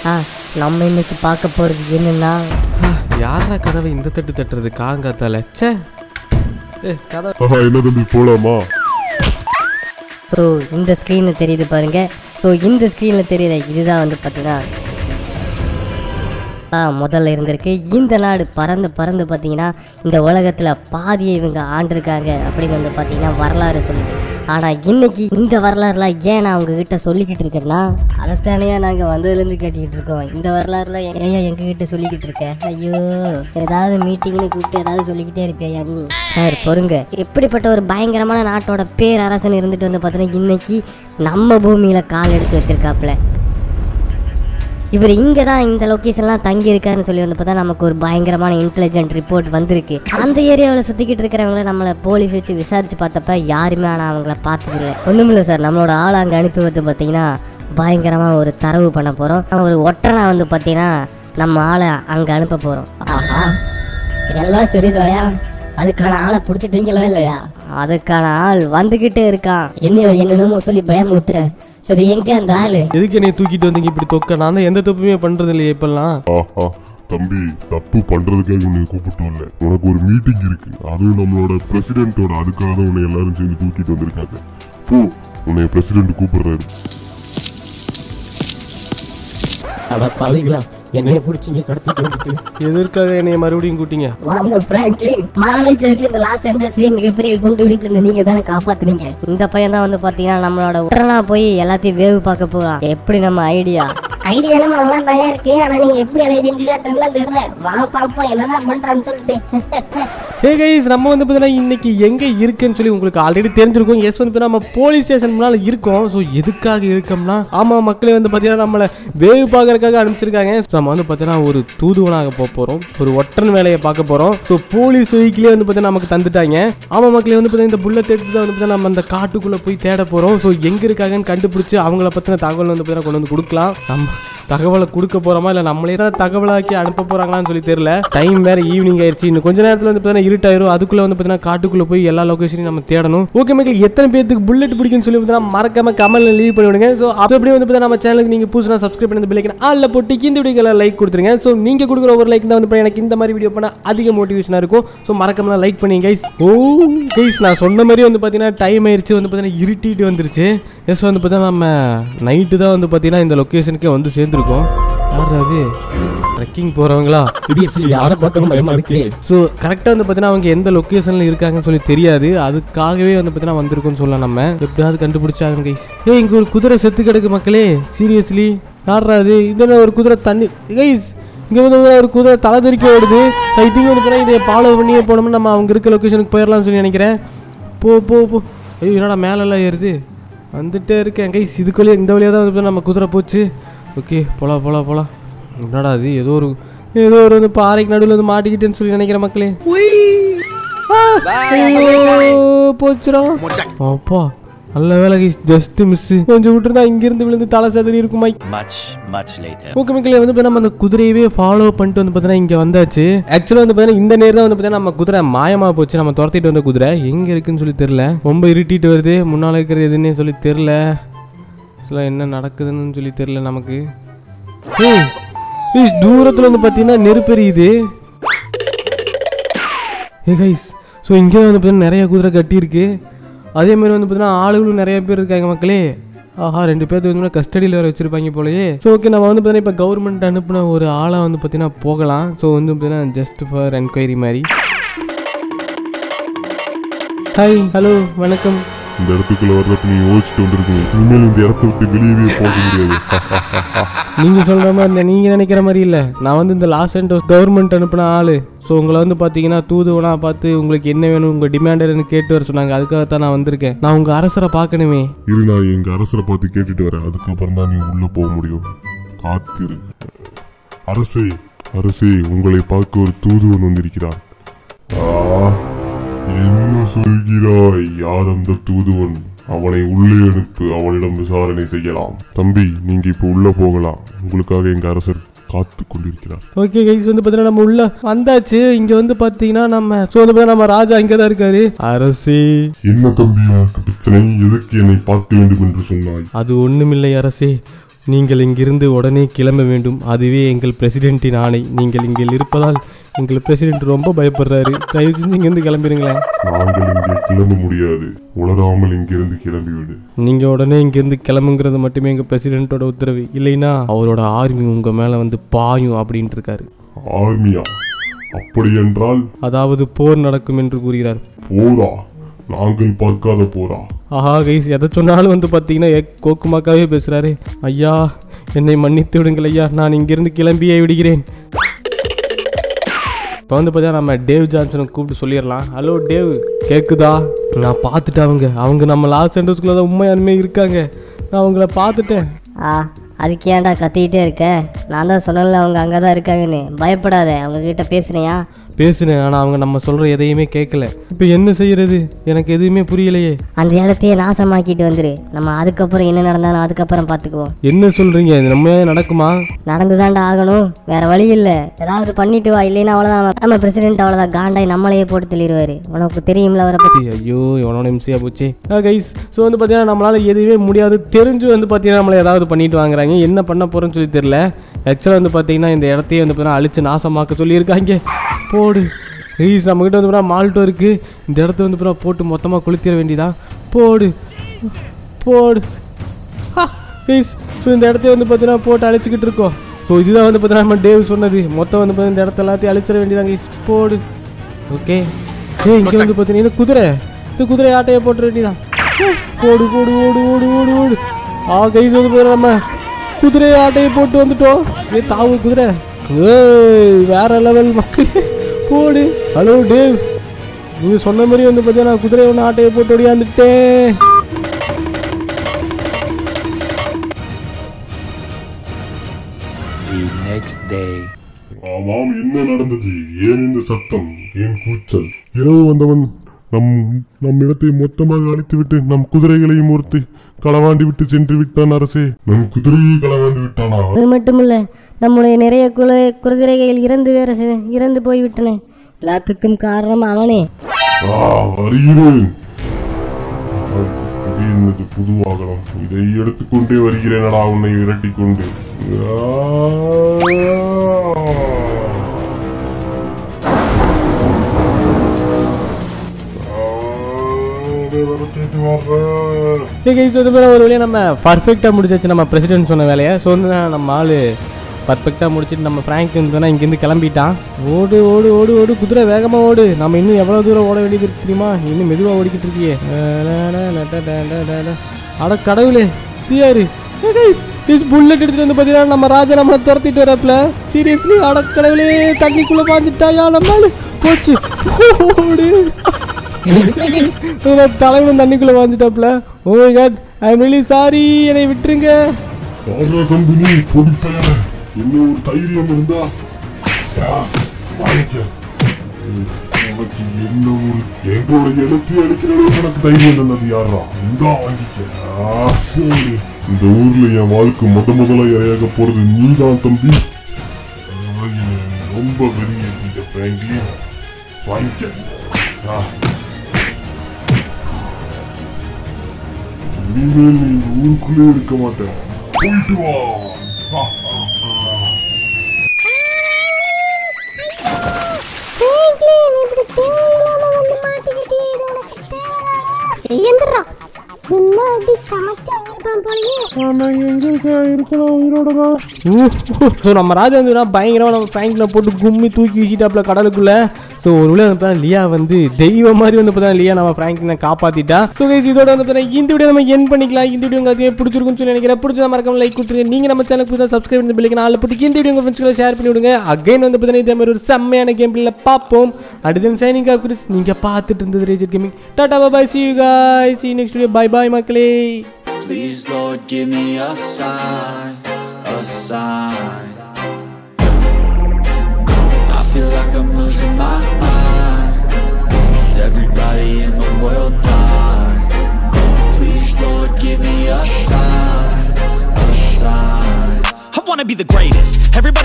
ஆ நம்ம இன்னைக்கு பார்க்க போகிறது என்னன்னா யாரா கதவை இந்த தட்டு தட்டுறது காங்காத்தால ச்சே ஏ கதை ஆஹா என்ன தம்பி போலாமா ஸோ இந்த ஸ்க்ரீனில் தெரியுது பாருங்க ஸோ இந்த ஸ்க்ரீனில் தெரியுற இதுதான் வந்து பார்த்தீங்கன்னா ஆ, முதல்ல இருந்திருக்கு இந்த நாடு பறந்து பறந்து பார்த்தீங்கன்னா இந்த உலகத்தில் பாதியை இவங்க ஆண்டிருக்காங்க அப்படின்னு வந்து பார்த்தீங்கன்னா வரலாறு சொல்லுது ஆனால் இன்னைக்கு இந்த வரலாறுலாம் ஏன் நான் உங்ககிட்ட சொல்லிக்கிட்டு இருக்கேன்னா அதைத்தானையா நாங்கள் வந்ததுலேருந்து கேட்டுக்கிட்டு இருக்கோம் இந்த வரலாறுலாம் ஏன் எங்ககிட்ட சொல்லிக்கிட்டு இருக்க ஐயோ ஏதாவது மீட்டிங்னு கூப்பிட்டு ஏதாவது சொல்லிக்கிட்டே இருப்பியா நீ சார் பொறுங்க எப்படிப்பட்ட ஒரு பயங்கரமான நாட்டோட பேரரசன் இருந்துட்டு வந்து பார்த்தீங்கன்னா இன்னைக்கு நம்ம பூமியில் கால் எடுத்து வச்சிருக்காப்புல இவர் இங்கே தான் இந்த லொக்கேஷன்லாம் தங்கி இருக்காருன்னு சொல்லி வந்து பார்த்தா நமக்கு ஒரு பயங்கரமான இன்டெலிஜென்ட் ரிப்போர்ட் வந்திருக்கு அந்த ஏரியாவில் சுற்றிக்கிட்டு இருக்கிறவங்கள நம்மளை போலீஸ் வச்சு விசாரிச்சு பார்த்தப்ப யாருமே ஆனால் அவங்கள பார்த்ததில்ல ஒன்றுமில்ல சார் நம்மளோட ஆள் அங்கே அனுப்பி வந்து பார்த்தீங்கன்னா பயங்கரமாக ஒரு தரவு பண்ண போகிறோம் ஒரு ஒற்றனை வந்து பார்த்தீங்கன்னா நம்ம ஆளை அங்கே அனுப்ப போகிறோம் ஆஹா இதெல்லாம் சரிதாயா அதுக்கான ஆளை பிடிச்சிட்டீங்களா இல்லையா அதுக்கான ஆள் வந்துகிட்டே இருக்கான் என்ன என்னென்னமோ சொல்லி பயமுறுத்துற சரி எங்க அந்த ஆளு எதுக்கு என்னை தூக்கிட்டு வந்தீங்க இப்படி தொக்க நான் தான் எந்த தப்புமே பண்றது இல்லையே இப்பெல்லாம் ஆஹா தம்பி தப்பு பண்றதுக்காக உன்னை கூப்பிட்டு வரல உனக்கு ஒரு மீட்டிங் இருக்கு அதுவும் நம்மளோட பிரசிடென்ட்டோட அதுக்காக தான் உன்னை எல்லாரும் சேர்ந்து தூக்கிட்டு வந்திருக்காங்க போ உன்னை பிரசிடென்ட் கூப்பிடுறாரு அட பாவிங்களா என்னைய பிடிச்சிங்க கடத்திட்டு வந்துட்டு எதற்காக என்னைய மறுபடியும் கூட்டிங்க வாங்க பிராங்க்லின் மாலேஜருக்கு இந்த லாஸ் ஏஞ்சல்ஸ்லயே மிகப்பெரிய குண்டு வெடிப்புல இருந்து நீங்க தானே காப்பாத்துனீங்க இந்த பையன் தான் வந்து பாத்தீங்கன்னா நம்மளோட உடனே போய் எல்லாத்தையும் வேவு பார்க்க போறான் எப்படி நம்ம ஐடியா ஐடியா நம்ம நல்லா நிறைய இருக்கு ஆனா நீங்க எப்படி அதை செஞ்சுக்காட்டுங்களா தெரியல வா பாப்போம் என்னதான் பண்றான்னு சொல்லிட்டு ஹே கைஸ் நம்ம வந்து பார்த்தீங்கன்னா இன்னைக்கு எங்கே இருக்குன்னு சொல்லி உங்களுக்கு ஆல்ரெடி தெரிஞ்சிருக்கும் எஸ் வந்து பார்த்தீங்கன்னா நம்ம போலீஸ் ஸ்டேஷன் முன்னால் இருக்கோம் ஸோ எதுக்காக இருக்கோம்னா ஆமாம் மக்களே வந்து பார்த்தீங்கன்னா நம்மளை வேவு பார்க்கறதுக்காக அனுப்பிச்சிருக்காங்க So, நம்ம வந்து பார்த்தீங்கன்னா ஒரு தூதுவனாக போக போகிறோம் ஒரு ஒற்றன் வேலையை பார்க்க போகிறோம் ஸோ போலீஸ் வெஹிக்கிளே வந்து பார்த்தீங்கன்னா நமக்கு தந்துட்டாங்க ஆமாம் மக்களே வந்து பார்த்தீங்கன்னா இந்த புல்லட் எடுத்து தான் வந்து பார்த்தீங்கன்னா நம்ம அந்த காட்டுக்குள்ளே போய் தேட போகிறோம் ஸோ எங்கே இருக்காங்கன்னு கண்டுபிடிச்சி அவங்கள பற்றின தகவல் வந்து பார்த்தீங்கன்னா கொண்டு வந்து கொடுக்கலாம் நம்ம தகவலை கொடுக்க போறோமா இல்ல நம்மளே தான் தகவலாக்கி அனுப்ப போறாங்களான்னு சொல்லி தெரியல டைம் வேற ஈவினிங் ஆயிருச்சு இன்னும் கொஞ்ச நேரத்துல வந்து பார்த்தீங்கன்னா இருட்டாயிரும் அதுக்குள்ள வந்து பார்த்தீங்கன்னா காட்டுக்குள்ள போய் எல்லா லொகேஷனையும் நம்ம தேடணும் ஓகே மக்கள் எத்தனை பேருக்கு புல்லட் பிடிக்கும்னு சொல்லி பார்த்தீங்கன்னா மறக்காம கமெண்ட்ல லீவ் பண்ணி விடுங்க ஸோ அது அப்படியே வந்து பார்த்தீங்கன்னா நம்ம சேனலுக்கு நீங்க புதுசாக சப்ஸ்கிரைப் பண்ணி பிள்ளைக்கு ஆள்ல போட்டு இந்த வீடியோக்கு லைக் கொடுத்துருங்க ஸோ நீங்க கொடுக்குற ஒரு லைக் தான் வந்து பார்த்தீங்கன்னா எனக்கு இந்த மாதிரி வீடியோ பண்ண அதிக மோட்டிவேஷனா இருக்கும் ஸோ மறக்காம லைக் பண்ணுங்க கைஸ் ஓ கைஸ் நான் சொன்ன மாதிரி வந்து பார்த்தீங்கன்னா டைம் ஆயிருச்சு வந்து பார்த்தீங்கன்னா இருட்டிட்டு வந்துருச்சு எஸ் வந்து பார்த்தீங்கன்னா நம்ம நைட்டு தான் வந்து பார்த்தீங்கன்னா இந்த லொக்கேஷனுக்கே வந்து சேர்ந்துருக்கோம் யார் அது ட்ரெக்கிங் போகிறவங்களா சீரியஸ்லி யாரை பார்த்தாலும் பயமா இருக்கு ஸோ கரெக்டாக வந்து பார்த்தீங்கன்னா அவங்க எந்த லொக்கேஷனில் இருக்காங்கன்னு சொல்லி தெரியாது அதுக்காகவே வந்து பார்த்தீங்கன்னா வந்திருக்கோம்னு சொல்லலாம் நம்ம எப்படியாவது கண்டுபிடிச்சாங்க கைஸ் ஏய் இங்கே ஒரு குதிரை செத்து கிடக்கு மக்களே சீரியஸ்லி யாரா அது இதில் ஒரு குதிரை தண்ணி கைஸ் இங்கே வந்து ஒரு குதிரை தலை தெறிக்க ஓடுது ஐ திங்க் வந்து பார்த்தீங்கன்னா இதை ஃபாலோ பண்ணியே போனோம்னா நம்ம அவங்க இருக்க லொக்கேஷனுக்கு போயிடலாம்னு சொல்லி நினைக்கிறேன் போ போ போ ஐயோ என்னடா மேலெல்லாம் ஏறுது வந்துட்டே இருக்கேன் கைஸ் இதுக்குள்ளேயே இந்த வழியாக தான் வந்து பார்த்தீங்கன்னா நம்ம குதிரை போச்சு ஓகே போலாம் போலாம் போலாம் என்னடா அது ஏதோ ஒரு ஏதோ ஒரு வந்து பாறைக்கு நடுவில் வந்து மாட்டிக்கிட்டேன்னு சொல்லி நினைக்கிற மக்களே ஆ! ஐயோ, போச்சுடா அப்பா நல்ல வேலை ஜஸ்ட் மிஸ் கொஞ்சம் விட்டுருந்தா இங்கிருந்து விழுந்து தலை சதுரி இருக்குமா Much, much later. ஓகே மக்களே வந்து பார்த்தா நம்ம அந்த குதிரையவே ஃபாலோ பண்ணிட்டு வந்து பார்த்தீங்கன்னா இங்கே வந்தாச்சு ஆக்சுவலாக வந்து பார்த்தீங்கன்னா இந்த நேரம் தான் வந்து பார்த்தீங்கன்னா நம்ம குதிரை மாயமா போச்சு நம்ம துரத்திட்டு வந்த குதிரை எங்கே இருக்குன்னு சொல்லி தெரில ரொம்ப இருட்டிட்டு வருது முன்னால் இருக்கிறது எதுன்னே சொல்லி தெரில ஆக்சுவலாக என்ன நடக்குதுன்னு சொல்லி தெரில நமக்கு ஏய் ஏய், தூரத்துல வந்து பார்த்தீங்கன்னா நெருப்பெரியுது ஏ கைஸ் ஸோ இங்கே வந்து பார்த்தீங்கன்னா நிறைய குதிரை கட்டியிருக்கு அதே மாதிரி வந்து பார்த்தீங்கன்னா ஆளுகளும் நிறைய பேர் இருக்காங்க மக்களே ஆஹா ரெண்டு பேர்த்து வந்து கஸ்டடியில் வேறு வச்சுருப்பாங்க போலயே ஸோ ஓகே நம்ம வந்து பார்த்தீங்கன்னா இப்போ கவர்மெண்ட் அனுப்பின ஒரு ஆளாக வந்து பார்த்தீங்கன்னா போகலாம் ஸோ வந்து பார்த்தீங்கன்னா ஜஸ்ட் ஃபார் என்கொயரி மாதிரி ஹாய் ஹலோ வணக்கம் இந்த இடத்துக்குள்ள வர்றப்ப நீ யோசிச்சுட்டு வந்திருக்கீங்க இனிமேல் இந்த இடத்த விட்டு வெளியவே போக முடியாது நீங்க சொல்ற மாதிரி இல்லை நீங்க நினைக்கிற மாதிரி இல்ல நான் வந்து இந்த லாஸ் அண்ட் கவர்மெண்ட் அனுப்பின ஆளு ஸோ உங்களை வந்து பாத்தீங்கன்னா தூதுவனா பார்த்து உங்களுக்கு என்ன வேணும் உங்க டிமாண்ட் என்னன்னு கேட்டு வர சொன்னாங்க அதுக்காக தான் நான் வந்திருக்கேன் நான் உங்க அரசரை பார்க்கணுமே இரு நான் எங்க அரசரை பார்த்து கேட்டுட்டு வரேன் அதுக்கப்புறம் தான் நீ உள்ள போக முடியும் காத்திரு அரசே அரசே உங்களை பார்க்க ஒரு தூதுவன் வந்திருக்கிறான் ஆ, என்ன சொல்கிறாய் யார் அந்த தூதுவன் அவனை உள்ளே அனுப்பு அவனிடம் விசாரணை செய்யலாம் தம்பி நீங்க இப்ப உள்ள போகலாம் உங்களுக்காக எங்க அரசர் காத்து கொண்டிருக்கிறார் ஓகே கைஸ் வந்து பார்த்தீங்கன்னா நம்ம உள்ள வந்தாச்சு இங்க வந்து பாத்தீங்கன்னா நம்ம ஸோ வந்து பார்த்தீங்கன்னா நம்ம ராஜா இங்கே தான் இருக்காரு அரசே என்ன தம்பி உனக்கு பிரச்சனை எதற்கு என்னை பார்க்க வேண்டும் என்று சொன்னாய் அது ஒண்ணுமில்லை அரசே நீங்கள் இங்கிருந்து உடனே கிளம்ப வேண்டும் அதுவே எங்கள் பிரசிடென்ட்டின் ஆணை நீங்கள் இங்கே இருப்பதால் எங்கள் பிரசிடென்ட் ரொம்ப பயப்படுறாரு தயவு செஞ்சு இங்கேருந்து கிளம்பிடுங்களேன் நாங்கள் இங்கே கிளம்ப முடியாது உளராமல் இங்கிருந்து கிளம்பிவிடு நீங்கள் உடனே இங்கேருந்து கிளம்புங்கிறது மட்டுமே எங்கள் பிரசிடென்ட்டோட உத்தரவு இல்லைன்னா அவரோட ஆர்மி உங்கள் மேலே வந்து பாயும் அப்படின்ட்டு இருக்காரு ஆர்மியா அப்படி என்றால் அதாவது போர் நடக்கும் என்று கூறுகிறார் போரா நாங்கள் பார்க்காத போரா ஆஹா கைஸ் எதை சொன்னாலும் வந்து பார்த்தீங்கன்னா எக் கோக்குமாக்காவே பேசுகிறாரு ஐயா என்னை மன்னித்து விடுங்கள் ஐயா நான் இங்கிருந்து கிளம்பியே விடுகிறேன் இப்போ வந்து பார்த்தா நம்ம டேவ் ஜான்சனை கூப்பிட்டு சொல்லிடலாம் ஹலோ டேவ் கேட்குதா நான் பார்த்துட்டேன் அவங்க அவங்க நம்ம லாஸ் சென்டர்ஸ்குள்ளே தான் உண்மையானுமே இருக்காங்க நான் அவங்கள பார்த்துட்டேன் ஆ அதுக்கு ஏன்டா கத்திக்கிட்டே இருக்க நான் தான் சொன்னல அவங்க அங்கே தான் இருக்காங்கன்னு பயப்படாத அவங்க கிட்ட பேசுனியா பேசுனேன் ஆனால் அவங்க நம்ம சொல்கிற எதையுமே கேட்கல இப்போ என்ன செய்யறது எனக்கு எதுவுமே புரியலையே அந்த இடத்தையே நாசமாக்கிட்டு வந்துரு நம்ம அதுக்கப்புறம் என்ன நடந்தாலும் அதுக்கப்புறம் பார்த்துக்குவோம் என்ன சொல்கிறீங்க இது நம்ம நடக்குமா நடந்துதான்டா ஆகணும் வேற வழி இல்லை ஏதாவது பண்ணிட்டு வா இல்லைன்னா அவ்வளோதான் நம்ம பிரசிடென்ட் அவ்வளோதான் காண்டாய் நம்மளையே போட்டு தெளிடுவாரு உனக்கு தெரியும்ல அவரை பற்றி ஐயோ எவனோட எம்சியாக போச்சு கைஸ் ஸோ வந்து பார்த்தீங்கன்னா நம்மளால் எதுவுமே முடியாது தெரிஞ்சு வந்து பார்த்தீங்கன்னா நம்மளை ஏதாவது பண்ணிட்டு வாங்குறாங்க என்ன பண்ண போகிறோன்னு சொல்லி தெரில ஆக்சுவலாக வந்து பார்த்தீங்கன்னா இந்த இடத்தையே வந்து பார்த்தீங்கன்னா அழிச்சு நாசமாக்க சொல்லியிருக்காங்க போடு கைஸ் நம்மக்கிட்ட வந்து பார்த்தீங்கன்னா மால்ட்டோ இருக்குது இந்த இடத்த வந்து பார்த்தீங்கன்னா போட்டு மொத்தமாக கொளுத்திட வேண்டியதா போடு போடு கைஸ் ஸோ இந்த இடத்த வந்து பார்த்தீங்கன்னா போட்டு அழிச்சிக்கிட்டு இருக்கோம் ஸோ இதுதான் வந்து பார்த்தீங்கன்னா நம்ம டேவ் சொன்னது மொத்தம் வந்து பார்த்தீங்கன்னா இந்த இடத்த எல்லாத்தையும் அழிச்சிட வேண்டியதாங்க கைஸ் போடு ஓகே ஏய் இங்கே வந்து பார்த்தீங்கன்னா இந்த குதிரை இந்த குதிரை ஆட்டையை போட்டுற வேண்டியதான் ஏய், ஓடு ஓடு ஓடு ஓடு ஓடு ஓடு ஆ கைஸ் வந்து பார்த்தீங்கன்னா நம்ம குதிரை ஆட்டையை போட்டு வந்துட்டோம் ஏ தாவு குதிரை ஏய் வேற லெவல் மக்கள் போடு ஹலோ டேவ் நீங்கள் சொன்ன மாதிரி வந்து பார்த்தீங்கன்னா குதிரை ஒன்று ஆட்டையை போட்டு ஓடியாந்துட்டேன் The next day. ஆமாம் என்ன நடந்தது ஏன் இந்த சத்தம் ஏன் கூச்சல் இரவு வந்தவன் நம் நம் இடத்தை மொத்தமாக அழித்துவிட்டு நம் குதிரைகளையும் ஒருத்தி களவாண்டி விட்டு சென்று விட்டான் அரசே நம் குதிரையை களவாண்டி விட்டானா அது மட்டும் இல்லை நம்முடைய நிறைய குல குதிரைகள் இறந்து வேற செ- இறந்து போய்விட்டன எல்லாத்துக்கும் காரணம் அவனே ஆ, வருகிறேன் ஆ, இது என்னது புது வாகனம் இதை எடுத்துக்கொண்டே வருகிறேனடா உன்னை விரட்டிக் கொண்டு ஆ. ஆ, இதை விரட்டிட்டு வர்றேன். ஏ கைஸ் வந்து பார்த்தீங்கன்னா ஒரு வழியாக நம்ம பர்ஃபெக்டாக முடிச்சாச்சு நம்ம பிரசிடென்ட் சொன்ன வேலையை ஸோ வந்து நம்ம ஆள் பர்ஃபெக்டாக முடிச்சுட்டு நம்ம ஃப்ராங்க் வந்து இங்கேருந்து கிளம்பிட்டான் ஓடு ஓடு ஓடு ஓடு குதிரை வேகமாக ஓடு நம்ம இன்னும் எவ்வளோ தூரம் ஓட வேண்டியது இருக்கு தெரியுமா நீ இன்னும் மெதுவாக ஓடிக்கிட்டு இருக்கியே அட கடவுளே தியாரு இஸ் புல்லட் எடுத்துட்டு வந்து பார்த்தீங்கன்னா நம்ம ராஜா நம்மளை துரத்திட்டு வரப்பல சீரியஸ்லி அட கடவுளே தண்ணிக்குள்ளே பாஞ்சிட்டாயா நம்மளால போச்சு ஓடு இவன் தலைவன் தண்ணிக்குள்ள வாஞ்சிட்டாப்ல oh God I am really sorry என்னை விட்டுருங்க ஆர்டா கம்பெனி பொடிப்பையன் என்ன ஒரு தைரியம் இருந்தா யா, வாங்கிக்க ஏய், உனக்கு என்ன ஒரு எங்களோட இடத்தை அடிக்கிற அளவுக்கு எனக்கு தைரியம் தந்தது யாரா இந்தா வாங்கிக்க ஆ, சரி. இந்த ஊர்ல என் வாழ்க்கை முத முதல்ல இறையாக போறது நீதான் தம்பி ஆ, என்னை ரொம்ப வெறியேற்றிட்ட ஃப்ராங்க்லி வாங்கிக்க ஆ. இனிமேல் நீ இந்த ஊருக்குள்ளே இருக்க மாட்டேன் போயிட்டு வா ஆ, ஆ, ஆ. ஸோ நம்ம ராஜா வந்து பயங்கரமாக நம்ம ஃப்ராங்கில் போட்டு கும்மி தூக்கி வீசிட்டாப்ல கடலுக்குள்ள ஸோ ஒரு விட வந்து பார்த்தா லியா வந்து தெய்வம் மாதிரி வந்து பார்த்தா லியா நம்ம ஃப்ராங்கினை காப்பாத்திட்டா ஸோ கைஸ் இதோட வந்து பார்த்தா இந்த வீடியோ நம்ம என் பண்ணிக்கலாம் இந்த வீடியோ உங்களுக்கு பிடிச்சிருக்குன்னு சொல்லி நினைக்கிறேன் பிடிச்ச மறக்காம லைக் கொடுத்துருங்க நீங்கள் நம்ம சேனலுக்கு புதுசாக சப்ஸ்கிரைப் பண்ணி பிள்ளைங்க நாலு போட்டு இந்த வீடியோ உங்கள் ஃப்ரெண்ட்ஸ்களை ஷேர் பண்ணி விடுங்க அகைன் வந்து பார்த்தீங்கன்னா இதே மாதிரி ஒரு செம்மையான கேம் பிள்ளைல பார்ப்போம் அடுத்த சைனிங் ஆஃப் கிறிஸ் நீங்கள் பார்த்துட்டு இருந்தது ரேஜர் கேமிங் டாடா bye see you guys see next video bye bye மக்களே Please, Lord, give me a sign, a sign. I feel like I'm losing my mind. Is everybody in the world blind? Please, Lord, give me a sign, a sign. I wanna be the greatest. Everybody